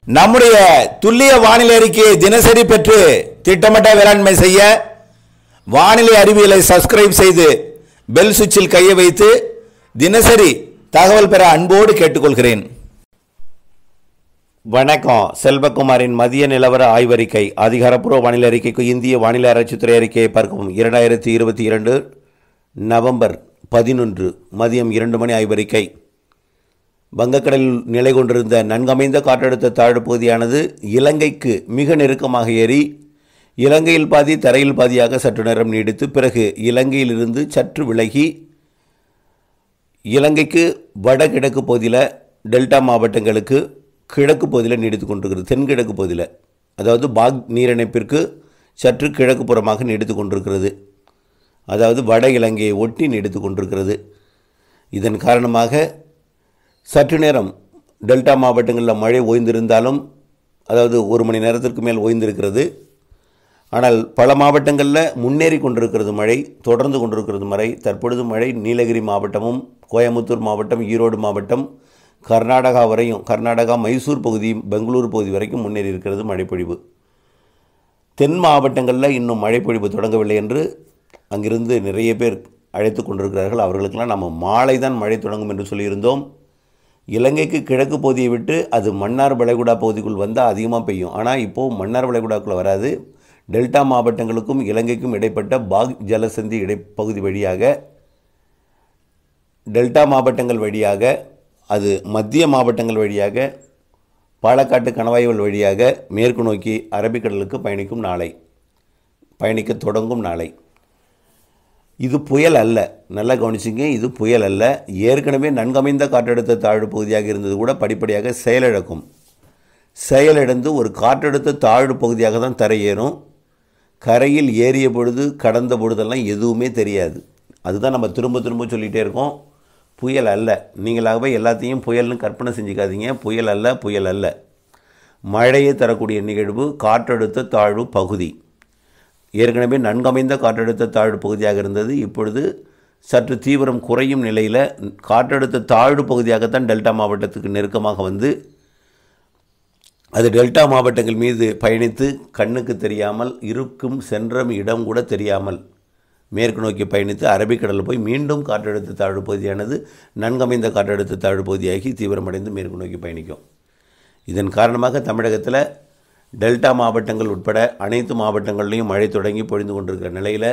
நம்முடைய துல்லிய வானிலை அறிக்கையை தினசரி பெற்று திட்டமிட்ட வேளாண்மை செய்ய வானிலை அறிவியலை சப்ஸ்கிரைப் செய்து பெல் சுவிட்சில் கையை வைத்து தினசரி தகவல் பெற அன்போடு கேட்டுக்கொள்கிறேன் வணக்கம் செல்வகுமாரின் மதிய நிலவர ஆய்வறிக்கை அதிகாரப்பூர்வ வானிலை அறிக்கைக்கு இந்திய வானிலை ஆராய்ச்சித்துறை அறிக்கையை பார்க்கவும் இரண்டாயிரத்தி இருபத்தி இரண்டு நவம்பர் பதினொன்று மதியம் இரண்டு மணி ஆய்வறிக்கை வங்கக்கடலில் நிலை கொண்டிருந்த நன்கமைந்த காற்றழுத்த தாழ்வு பகுதியானது இலங்கைக்கு மிக நெருக்கமாக ஏறி இலங்கையில் பாதி தரையில் பாதியாக சற்று நேரம் நீடித்து பிறகு இலங்கையிலிருந்து சற்று விலகி இலங்கைக்கு வடகிழக்கு பகுதியில் டெல்டா மாவட்டங்களுக்கு கிழக்கு பகுதியில் நீடித்து கொண்டிருக்கிறது தென்கிழக்கு பகுதியில் அதாவது பாக் நீரிணைப்பிற்கு சற்று கிழக்கு புறமாக நீடித்து கொண்டிருக்கிறது அதாவது வட இலங்கையை ஒட்டி நீடித்து கொண்டிருக்கிறது இதன் காரணமாக சற்று நேரம் டெல்டா மாவட்டங்களில் மழை ஓய்ந்திருந்தாலும் அதாவது ஒரு மணி நேரத்திற்கு மேல் ஓய்ந்திருக்கிறது ஆனால் பல மாவட்டங்களில் முன்னேறி கொண்டிருக்கிறது மழை தொடர்ந்து கொண்டிருக்கிறது மழை தற்பொழுது மழை நீலகிரி மாவட்டமும் கோயம்புத்தூர் மாவட்டம் ஈரோடு மாவட்டம் கர்நாடகா வரையும் கர்நாடகா மைசூர் பகுதி பெங்களூர் பகுதி வரைக்கும் முன்னேறி இருக்கிறது மழைப்பொழிவு தென் மாவட்டங்களில் இன்னும் மழைப்பொழிவு தொடங்கவில்லை என்று அங்கிருந்து நிறைய பேர் அழைத்து கொண்டிருக்கிறார்கள் அவர்களுக்கெல்லாம் நம்ம மாலை தான் மழை தொடங்கும் என்று சொல்லியிருந்தோம் இலங்கைக்கு கிழக்கு பகுதியை விட்டு அது மன்னார் வளைகுடா பகுதிக்குள் வந்தால் அதிகமாக பெய்யும் ஆனால் இப்போது மன்னார் வளைகுடாக்குள்ளே வராது டெல்டா மாவட்டங்களுக்கும் இலங்கைக்கும் இடைப்பட்ட பாக் ஜலசந்தி இடைப்பகுதி வழியாக டெல்டா மாவட்டங்கள் வழியாக அது மத்திய மாவட்டங்கள் வழியாக பாலக்காட்டு கணவாய்கள் வழியாக மேற்கு நோக்கி அரபிக்கடலுக்கு பயணிக்கும் நாளை பயணிக்க தொடங்கும் நாளை இது புயல் அல்ல நல்லா கவனிச்சிங்க இது புயல் அல்ல ஏற்கனவே நன்கமைந்த காற்றழுத்த தாழ்வு பகுதியாக இருந்தது கூட படிப்படியாக செயலிழக்கும் செயலிழந்து ஒரு காற்றழுத்த தாழ்வு பகுதியாக தான் தரையேறும் கரையில் ஏறிய பொழுது கடந்த பொழுதெல்லாம் எதுவுமே தெரியாது அதுதான் நம்ம திரும்ப திரும்ப சொல்லிகிட்டே இருக்கோம் புயல் அல்ல நீங்களாகவே எல்லாத்தையும் புயல்னு கற்பனை செஞ்சுக்காதீங்க புயல் அல்ல புயல் அல்ல மழையை தரக்கூடிய நிகழ்வு காற்றழுத்த தாழ்வு பகுதி ஏற்கனவே நன்கமைந்த காற்றழுத்த தாழ்வு பகுதியாக இருந்தது இப்பொழுது சற்று தீவிரம் குறையும் நிலையில் காற்றழுத்த தாழ்வு பகுதியாகத்தான் டெல்டா மாவட்டத்துக்கு நெருக்கமாக வந்து அது டெல்டா மாவட்டங்கள் மீது பயணித்து கண்ணுக்கு தெரியாமல் இருக்கும் சென்ற இடம் கூட தெரியாமல் மேற்கு நோக்கி பயணித்து அரபிக்கடலில் போய் மீண்டும் காற்றழுத்த தாழ்வு பகுதியானது நன்கமைந்த காற்றழுத்த தாழ்வு பகுதியாகி தீவிரமடைந்து மேற்கு நோக்கி பயணிக்கும் இதன் காரணமாக தமிழகத்தில் டெல்டா மாவட்டங்கள் உட்பட அனைத்து மாவட்டங்கள்லையும் மழை தொடங்கி பொழிந்து கொண்டிருக்கிற நிலையில்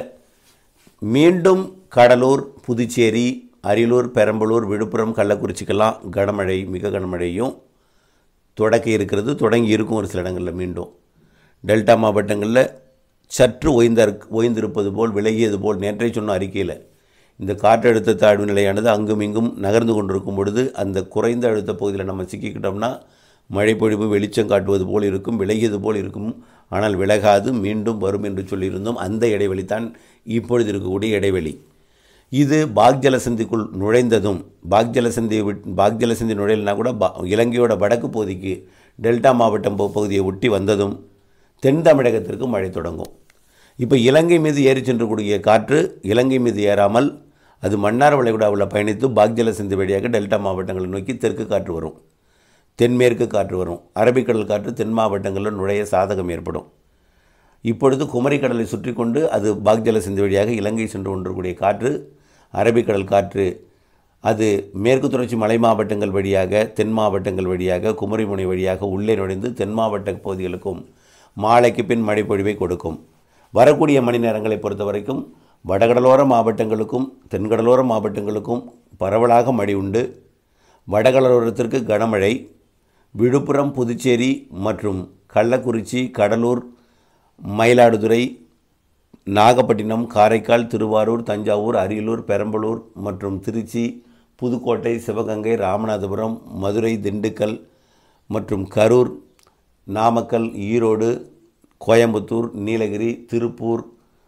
மீண்டும் கடலூர் புதுச்சேரி அரியலூர் பெரம்பலூர் விழுப்புரம் கள்ளக்குறிச்சிக்கெல்லாம் கனமழை மிக கனமழையும் தொடக்கி இருக்கிறது தொடங்கி இருக்கும் ஒரு சில இடங்களில் மீண்டும் டெல்டா மாவட்டங்களில் சற்று ஓய்ந்த ஓய்ந்திருப்பது போல் விலகியது போல் நேற்றை சொன்ன அறிக்கையில் இந்த காற்றழுத்த தாழ்வு நிலையானது அங்கும் இங்கும் நகர்ந்து கொண்டிருக்கும் பொழுது அந்த குறைந்த அழுத்த பகுதியில் நம்ம சிக்கிக்கிட்டோம்னா மழைப்பொழிவு வெளிச்சம் காட்டுவது போல் இருக்கும் விலகியது போல் இருக்கும் ஆனால் விலகாது மீண்டும் வரும் என்று சொல்லியிருந்தோம் அந்த இடைவெளி தான் இப்பொழுது இருக்கக்கூடிய இடைவெளி இது பாக் ஜலசந்திக்குள் நுழைந்ததும் பாக் ஜலசந்தி விட் பாக் ஜலசந்தி நுழையலனா கூட பா இலங்கையோட வடக்கு பகுதிக்கு டெல்டா மாவட்டம் பகுதியை ஒட்டி வந்ததும் தென் தமிழகத்திற்கு மழை தொடங்கும் இப்போ இலங்கை மீது ஏறி சென்றக்கூடிய காற்று இலங்கை மீது ஏறாமல் அது மன்னார் வளைகுடாவில் பயணித்து பாக் ஜலசந்தி வழியாக டெல்டா மாவட்டங்களை நோக்கி தெற்கு காற்று வரும் தென்மேற்கு காற்று வரும் அரபிக்கடல் காற்று தென் மாவட்டங்களில் நுழைய சாதகம் ஏற்படும் இப்பொழுது குமரிக்கடலை சுற்றி கொண்டு அது பாக் ஜலசந்தி வழியாக இலங்கை சென்று கொண்டிருக்கூடிய காற்று அரபிக்கடல் காற்று அது மேற்கு தொடர்ச்சி மலை மாவட்டங்கள் வழியாக தென் மாவட்டங்கள் வழியாக குமரிமுனை வழியாக உள்ளே நுழைந்து தென் மாவட்ட பகுதிகளுக்கும் மாலைக்கு பின் மழைப்பொழிவை கொடுக்கும் வரக்கூடிய மணி நேரங்களை பொறுத்த வரைக்கும் வடகடலோர மாவட்டங்களுக்கும் தென்கடலோர மாவட்டங்களுக்கும் பரவலாக மழை உண்டு வடகடலோரத்திற்கு கனமழை விழுப்புரம் புதுச்சேரி மற்றும் கள்ளக்குறிச்சி கடலூர் மயிலாடுதுறை நாகப்பட்டினம் காரைக்கால் திருவாரூர் தஞ்சாவூர் அரியலூர் பெரம்பலூர் மற்றும் திருச்சி புதுக்கோட்டை சிவகங்கை ராமநாதபுரம் மதுரை திண்டுக்கல் மற்றும் கரூர் நாமக்கல் ஈரோடு கோயம்புத்தூர் நீலகிரி திருப்பூர்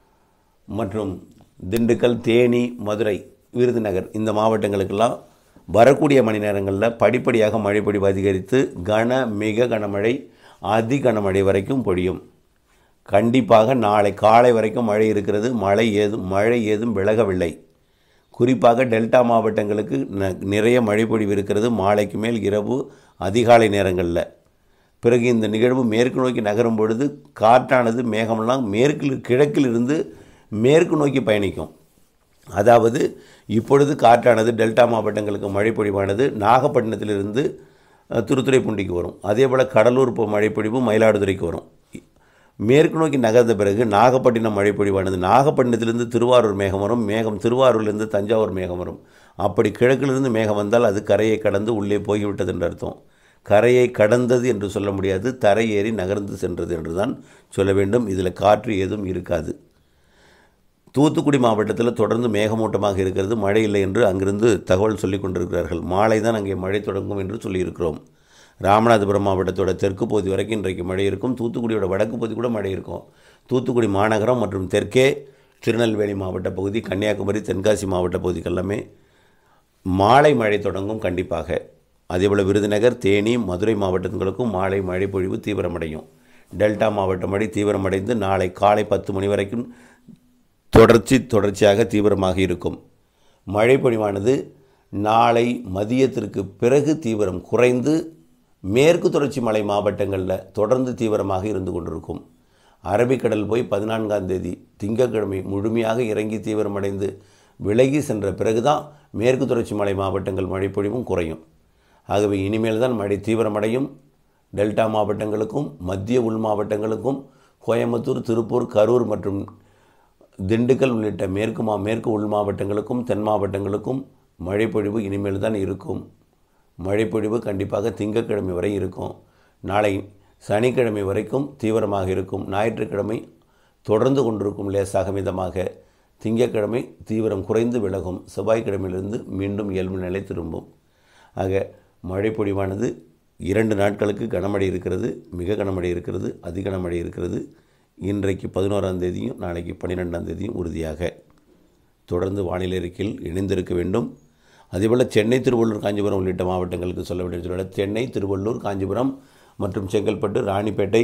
மற்றும் திண்டுக்கல் தேனி மதுரை விருதுநகர் இந்த மாவட்டங்களுக்கெல்லாம் வரக்கூடிய மணி நேரங்களில் படிப்படியாக மழைப்பொழிவு அதிகரித்து கன மிக கனமழை அதி கனமழை வரைக்கும் பொழியும் கண்டிப்பாக நாளை காலை வரைக்கும் மழை இருக்கிறது மழை ஏதும் மழை ஏதும் விலகவில்லை குறிப்பாக டெல்டா மாவட்டங்களுக்கு ந- நிறைய மழைப்பொழிவு இருக்கிறது மாலைக்கு மேல் இரவு அதிகாலை நேரங்களில் பிறகு இந்த நிகழ்வு மேற்கு நோக்கி நகரும் பொழுது காற்றானது மேகமெல்லாம் மேற்கில் கிழக்கிலிருந்து மேற்கு நோக்கி பயணிக்கும் அதாவது இப்பொழுது காற்றானது டெல்டா மாவட்டங்களுக்கு மழைப்பொழிவானது நாகப்பட்டினத்திலிருந்து அஹ், திருத்துறைப்பூண்டிக்கு வரும் அதே போல் கடலூர் இப்போ மழைப்பொழிவு மயிலாடுதுறைக்கு வரும் மேற்கு நோக்கி நகர்ந்த பிறகு நாகப்பட்டினம் மழைப்பொழிவானது நாகப்பட்டினத்திலிருந்து திருவாரூர் மேகம் வரும் மேகம் திருவாரூர்லேருந்து தஞ்சாவூர் மேகம் வரும் அப்படி கிழக்கிலிருந்து மேகம் வந்தால் அது கரையை கடந்து உள்ளே போய்விட்டது என்று அர்த்தம் கரையை கடந்தது என்று சொல்ல முடியாது தரை ஏறி நகர்ந்து சென்றது என்று தான் சொல்ல வேண்டும் இதில் காற்று ஏதும் இருக்காது தூத்துக்குடி மாவட்டத்தில் தொடர்ந்து மேகமூட்டமாக இருக்கிறது மழை இல்லை என்று அங்கிருந்து தகவல் சொல்லிக் கொண்டிருக்கிறார்கள் மாலை தான் அங்கே மழை தொடங்கும் என்று சொல்லியிருக்கிறோம் ராமநாதபுரம் மாவட்டத்தோட தெற்கு பகுதி வரைக்கும் இன்றைக்கு மழை இருக்கும் தூத்துக்குடியோட வடக்கு பகுதி கூட மழை இருக்கும் தூத்துக்குடி மாநகரம் மற்றும் தெற்கே திருநெல்வேலி மாவட்ட பகுதி கன்னியாகுமரி தென்காசி மாவட்ட பகுதிக்கு எல்லாமே மாலை மழை தொடங்கும் கண்டிப்பாக அதேபோல் விருதுநகர் தேனி மதுரை மாவட்டங்களுக்கும் மாலை மழை பொழிவு தீவிரமடையும் டெல்டா மாவட்ட மழை தீவிரமடைந்து நாளை காலை பத்து மணி வரைக்கும் தொடர்ச்சி தொடர்ச்சியாக தீவிரமாக இருக்கும் மழை பொழிவானது நாளை மதியத்திற்கு பிறகு தீவிரம் குறைந்து மேற்கு தொடர்ச்சி மலை மாவட்டங்களில் தொடர்ந்து தீவிரமாக இருந்து கொண்டிருக்கும் அரபிக்கடல் போய் பதினான்காம் தேதி திங்கட்கிழமை முழுமையாக இறங்கி தீவிரமடைந்து விலகி சென்ற பிறகுதான் மேற்கு தொடர்ச்சி மலை மாவட்டங்கள் மழைப்பொழிவும் குறையும் ஆகவே இனிமேல் தான் மழை தீவிரமடையும் டெல்டா மாவட்டங்களுக்கும் மத்திய உள் மாவட்டங்களுக்கும் கோயம்புத்தூர் திருப்பூர் கரூர் மற்றும் திண்டுக்கல் உள்ளிட்ட மேற்கு மா மேற்கு உள் மாவட்டங்களுக்கும் தென் மாவட்டங்களுக்கும் மழைப்பொழிவு இனிமேல் தான் இருக்கும் மழைப்பொழிவு கண்டிப்பாக திங்கட்கிழமை வரை இருக்கும் நாளை சனிக்கிழமை வரைக்கும் தீவிரமாக இருக்கும் ஞாயிற்றுக்கிழமை தொடர்ந்து கொண்டிருக்கும் லேசாக மிதமாக திங்கட்கிழமை தீவிரம் குறைந்து விலகும் செவ்வாய்க்கிழமையிலிருந்து மீண்டும் இயல்பு நிலை திரும்பும் ஆக மழைப்பொழிவானது இரண்டு நாட்களுக்கு கனமழை இருக்கிறது மிக கனமழை இருக்கிறது அதி கனமழை இருக்கிறது இன்றைக்கு பதினோராம் தேதியும் நாளைக்கு பன்னிரெண்டாம் தேதியும் உறுதியாக தொடர்ந்து வானிலை அறிக்கையில் இணைந்திருக்க வேண்டும் அதேபோல் சென்னை திருவள்ளூர் காஞ்சிபுரம் உள்ளிட்ட மாவட்டங்களுக்கு சொல்ல வேண்டிய சொல்ல சென்னை திருவள்ளூர் காஞ்சிபுரம் மற்றும் செங்கல்பட்டு ராணிப்பேட்டை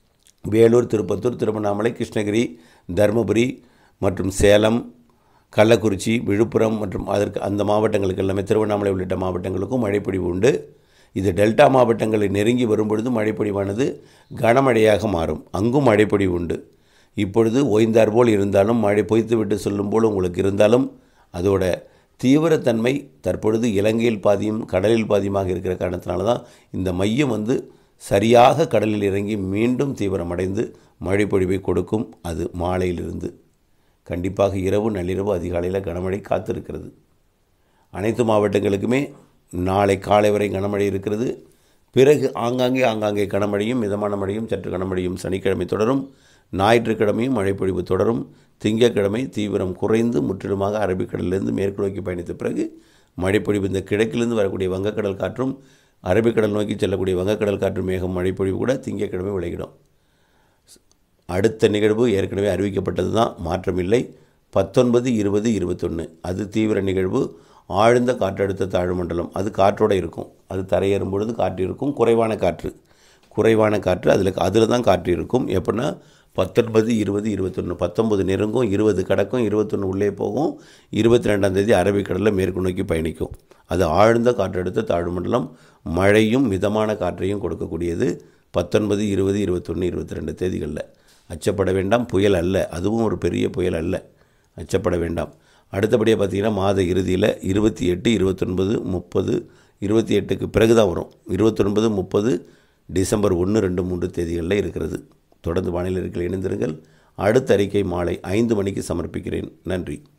வேலூர் திருப்பத்தூர் திருவண்ணாமலை கிருஷ்ணகிரி தருமபுரி மற்றும் சேலம் கள்ளக்குறிச்சி விழுப்புரம் மற்றும் அதற்கு அந்த மாவட்டங்களுக்கு எல்லாமே திருவண்ணாமலை உள்ளிட்ட மாவட்டங்களுக்கும் மழைப்பொழிவு உண்டு இது டெல்டா மாவட்டங்களை நெருங்கி வரும்பொழுது மழைப்பொழிவானது கனமழையாக மாறும் அங்கும் மழைப்பொழிவு உண்டு இப்பொழுது ஓய்ந்தார் போல் இருந்தாலும் மழை பொய்த்து விட்டு சொல்லும் போல் உங்களுக்கு இருந்தாலும் அதோட தீவிரத்தன்மை தற்பொழுது இலங்கையில் பாதியும் கடலில் பாதியுமாக இருக்கிற காரணத்தினால தான் இந்த மையம் வந்து சரியாக கடலில் இறங்கி மீண்டும் தீவிரமடைந்து மழைப்பொழிவை கொடுக்கும் அது மாலையிலிருந்து கண்டிப்பாக இரவு நள்ளிரவு அதிகாலையில் கனமழை காத்திருக்கிறது அனைத்து மாவட்டங்களுக்குமே நாளை காலை வரை கனமழை இருக்கிறது பிறகு ஆங்காங்கே ஆங்காங்கே கனமழையும் மிதமான மழையும் சற்று கனமழையும் சனிக்கிழமை தொடரும் ஞாயிற்றுக்கிழமையும் மழைப்பொழிவு தொடரும் திங்கட்கிழமை தீவிரம் குறைந்து முற்றிலுமாக அரபிக்கடலிலிருந்து மேற்கு நோக்கி பயணித்த பிறகு மழைப்பொழிவு இந்த கிழக்கிலிருந்து வரக்கூடிய வங்கக்கடல் காற்றும் அரபிக்கடல் நோக்கி செல்லக்கூடிய வங்கக்கடல் காற்று மேகம் மழைப்பொழிவு கூட திங்கட்கிழமை விளையிடும் அடுத்த நிகழ்வு ஏற்கனவே அறிவிக்கப்பட்டது தான் மாற்றமில்லை பத்தொன்பது இருபது இருபத்தொன்று அது தீவிர நிகழ்வு ஆழ்ந்த காற்றழுத்த தாழ்வு மண்டலம் அது காற்றோடு இருக்கும் அது தரையேறும் பொழுது காற்று இருக்கும் குறைவான காற்று குறைவான காற்று அதில் அதில் தான் காற்று இருக்கும் எப்படின்னா பத்தொன்பது இருபது இருபத்தொன்று பத்தொம்பது நெருங்கும் இருபது கடக்கும் இருபத்தொன்று உள்ளே போகும் இருபத்தி ரெண்டாம் தேதி அரபிக்கடலில் மேற்கு நோக்கி பயணிக்கும் அது ஆழ்ந்த காற்றழுத்த தாழ்வு மண்டலம் மழையும் மிதமான காற்றையும் கொடுக்கக்கூடியது பத்தொன்பது இருபது இருபத்தொன்று இருபத்தி ரெண்டு தேதிகளில் அச்சப்பட வேண்டாம் புயல் அல்ல அதுவும் ஒரு பெரிய புயல் அல்ல அச்சப்பட வேண்டாம் அடுத்தபடியாக பார்த்தீங்கன்னா மாத இறுதியில் இருபத்தி எட்டு இருபத்தொன்பது முப்பது இருபத்தி எட்டுக்கு பிறகு தான் வரும் இருபத்தொன்பது முப்பது டிசம்பர் ஒன்று ரெண்டு மூன்று தேதிகளில் இருக்கிறது தொடர்ந்து வானிலை இருக்கையில் இணைந்திருங்கள் அடுத்த அறிக்கை மாலை ஐந்து மணிக்கு சமர்ப்பிக்கிறேன் நன்றி